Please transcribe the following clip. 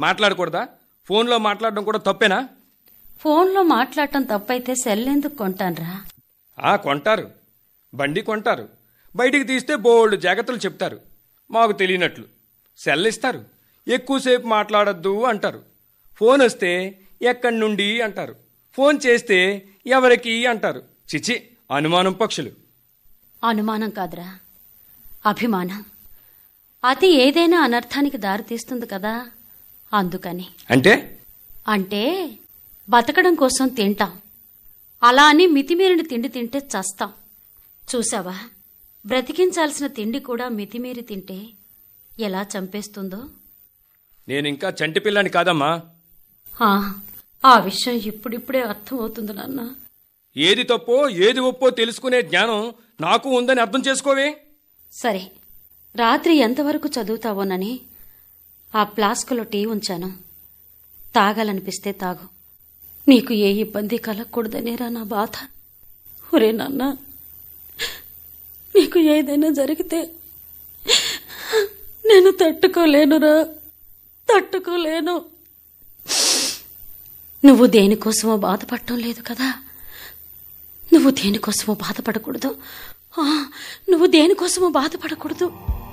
మాట్లాడకూడదా ఫోన్లో మాట్లాడడం కూడా తప్పేనా ఫోన్లో మాట్లాడటం తప్పైతే సెల్ ఎందుకు కొంటాన్రా ఆ కొంటారు బండి కొంటారు బయటికి తీస్తే బోల్డ్ జాగ్రత్తలు చెప్తారు మాకు తెలియనట్లు సెల్ ఇస్తారు ఎక్కువసేపు మాట్లాడొద్దు అంటారు ఫోన్ వస్తే ఎక్కడి నుండి అంటారు ఫోన్ చేస్తే ఎవరికి అంటారు చిచి అనుమానం పక్షులు అనుమానం కాదురా అభిమానం అది ఏదైనా అనర్థానికి దారితీస్తుంది కదా అందుకని అంటే అంటే బతకడం కోసం తింటాం అలా అని మితిమీరిన తిండి తింటే చస్తాం చూసావా బ్రతికించాల్సిన తిండి కూడా మితిమీరి తింటే ఎలా చంపేస్తుందో నేను ఇంకా చంటి పిల్లని కాదమ్మా ఆ, ఆ విషయం ఇప్పుడిప్పుడే అర్థమవుతుంది నాన్న ఏది తప్పో ఏది ఒప్పో తెలుసుకునే జ్ఞానం నాకు ఉందని అర్థం చేసుకోవే సరే రాత్రి ఎంతవరకు చదువుతావోనని ఆ ఫ్లాస్కులో టీ ఉంచాను తాగాలనిపిస్తే తాగు నీకు ఏ ఇబ్బంది కలగకూడదనేరా నా బాధ ఒరే నాన్న నీకు ఏదైనా జరిగితే నేను తట్టుకోలేనురా తట్టుకోలేను నువ్వు దేనికోసమో బాధపడటం లేదు కదా నువ్వు దేనికోసమో బాధపడకూడదు ఆ, నువ్వు దేనికోసమో బాధపడకూడదు